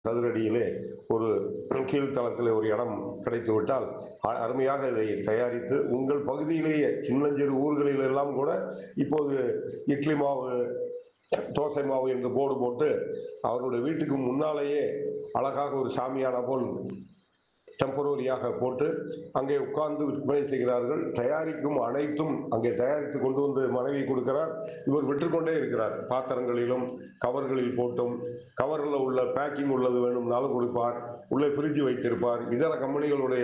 சதுரடியிலே ஒரு கீழ்த்தளத்தில் ஒரு இடம் கிடைத்து விட்டால் அ- அருமையாக இதை தயாரித்து உங்கள் பகுதியிலேயே சின்னஞ்சிறு ஊர்களில் எல்லாம் கூட இப்போது இட்லி மாவு தோசை மாவு என்று போர்டு போட்டு அவர்களுடைய வீட்டுக்கு முன்னாலேயே அழகாக ஒரு சாமியான போல் டெம்பரரியாக போட்டு அங்கே உட்கார்ந்து விற்பனை செய்கிறார்கள் தயாரிக்கும் அனைத்தும் அங்கே தயாரித்து கொண்டு வந்து மனைவி கொடுக்கிறார் இவர் விற்றுக்கொண்டே இருக்கிறார் பாத்திரங்களிலும் கவர்களில் போட்டும் கவரில் உள்ள பேக்கிங் உள்ளது வேணும்னாலும் கொடுப்பார் உள்ளே ஃப்ரிட்ஜ் வைத்திருப்பார் இதர கம்பெனிகளுடைய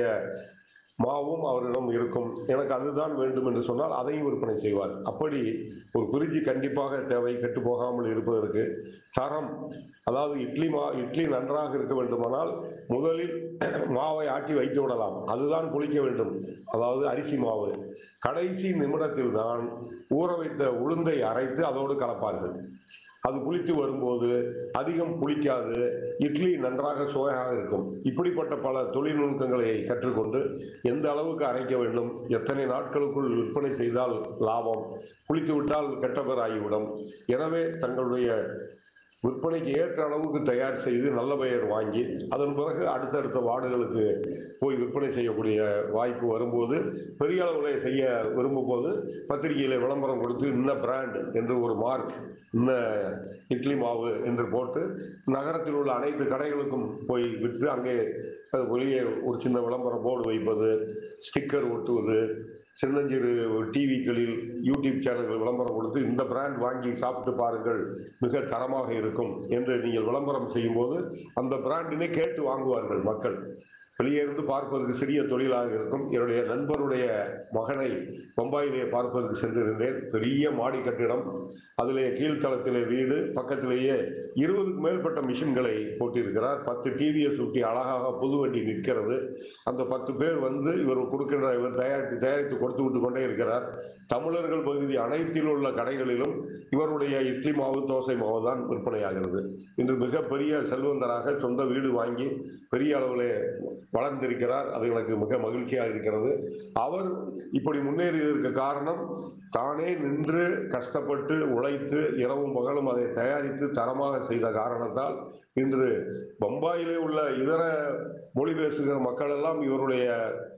மாவும் அவரிடம் இருக்கும் எனக்கு அதுதான் வேண்டும் என்று சொன்னால் அதையும் விற்பனை செய்வார் அப்படி ஒரு பிரிட்ஜ் கண்டிப்பாக தேவை கெட்டு போகாமல் இருப்பதற்கு தரம் அதாவது இட்லி மா இட்லி நன்றாக இருக்க வேண்டுமானால் முதலில் மாவை ஆட்டி வைத்து விடலாம் அதுதான் புளிக்க வேண்டும் அதாவது அரிசி மாவு கடைசி நிமிடத்தில் தான் ஊற வைத்த உளுந்தை அரைத்து அதோடு கலப்பார்கள் அது புளித்து வரும்போது அதிகம் புளிக்காது இட்லி நன்றாக சுவையாக இருக்கும் இப்படிப்பட்ட பல தொழில்நுட்பங்களை கற்றுக்கொண்டு எந்த அளவுக்கு அரைக்க வேண்டும் எத்தனை நாட்களுக்குள் விற்பனை செய்தால் லாபம் புளித்து விட்டால் கெட்ட பேர் ஆகிவிடும் எனவே தங்களுடைய விற்பனைக்கு ஏற்ற அளவுக்கு தயார் செய்து நல்ல பெயர் வாங்கி அதன் பிறகு அடுத்தடுத்த வார்டுகளுக்கு போய் விற்பனை செய்யக்கூடிய வாய்ப்பு வரும்போது பெரிய அளவில் செய்ய விரும்பும் போது பத்திரிகையில் விளம்பரம் கொடுத்து இன்ன பிராண்ட் என்று ஒரு மார்க் இன்ன இட்லி மாவு என்று போட்டு நகரத்தில் உள்ள அனைத்து கடைகளுக்கும் போய் விற்று அங்கே அது வெளியே ஒரு சின்ன விளம்பர போர்டு வைப்பது ஸ்டிக்கர் ஒட்டுவது சின்னஞ்சிறு டிவிகளில் யூடியூப் சேனல்கள் விளம்பரம் கொடுத்து இந்த பிராண்ட் வாங்கி சாப்பிட்டு பாருங்கள் மிக தரமாக இருக்கும் என்று நீங்கள் விளம்பரம் செய்யும்போது அந்த பிராண்டினை கேட்டு வாங்குவார்கள் மக்கள் வெளியே இருந்து பார்ப்பதற்கு சிறிய தொழிலாக இருக்கும் என்னுடைய நண்பருடைய மகனை பம்பாயிலே பார்ப்பதற்கு சென்றிருந்தேன் பெரிய மாடி கட்டிடம் அதிலே கீழ்த்தளத்திலே வீடு பக்கத்திலேயே இருபதுக்கு மேற்பட்ட மிஷின்களை போட்டிருக்கிறார் பத்து டிவியை சுட்டி அழகாக புது வண்டி நிற்கிறது அந்த பத்து பேர் வந்து இவர் கொடுக்கின்ற இவர் தயாரித்து தயாரித்து கொடுத்து விட்டு கொண்டே இருக்கிறார் தமிழர்கள் பகுதி அனைத்தில் உள்ள கடைகளிலும் இவருடைய இட்லி மாவு தோசை மாவு தான் விற்பனையாகிறது இன்று மிகப்பெரிய செல்வந்தராக சொந்த வீடு வாங்கி பெரிய அளவிலே வளர்ந்திருக்கிறார் அது எனக்கு மிக மகிழ்ச்சியாக இருக்கிறது அவர் இப்படி முன்னேறியதற்கு காரணம் தானே நின்று கஷ்டப்பட்டு உழைத்து இரவும் பகலும் அதை தயாரித்து தரமாக செய்த காரணத்தால் இன்று பம்பாயிலே உள்ள இதர மொழி பேசுகிற மக்கள் எல்லாம் இவருடைய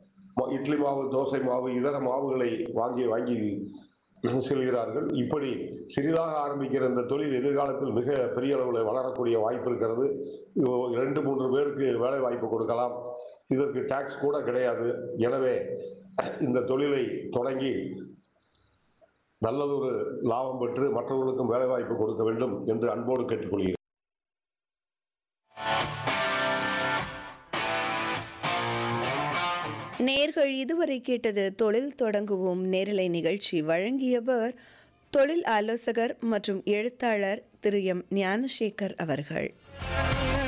ம- இட்லி மாவு தோசை மாவு இதர மாவுகளை வாங்கி வாங்கி செல்கிறார்கள் இப்படி சிறிதாக ஆரம்பிக்கிற இந்த தொழில் எதிர்காலத்தில் மிக பெரிய அளவில் வளரக்கூடிய வாய்ப்பு இருக்கிறது இது இரண்டு மூன்று பேருக்கு வேலை வாய்ப்பு கொடுக்கலாம் இதற்கு டாக்ஸ் கூட கிடையாது எனவே இந்த தொழிலை தொடங்கி நல்லதொரு லாபம் பெற்று மற்றவர்களுக்கும் வேலை வாய்ப்பு கொடுக்க வேண்டும் என்று அன்போடு கேட்டுக்கொள்கிறேன் நேர்கள் இதுவரை கேட்டது தொழில் தொடங்குவோம் நேரலை நிகழ்ச்சி வழங்கியவர் தொழில் ஆலோசகர் மற்றும் எழுத்தாளர் திரு எம் ஞானசேகர் அவர்கள்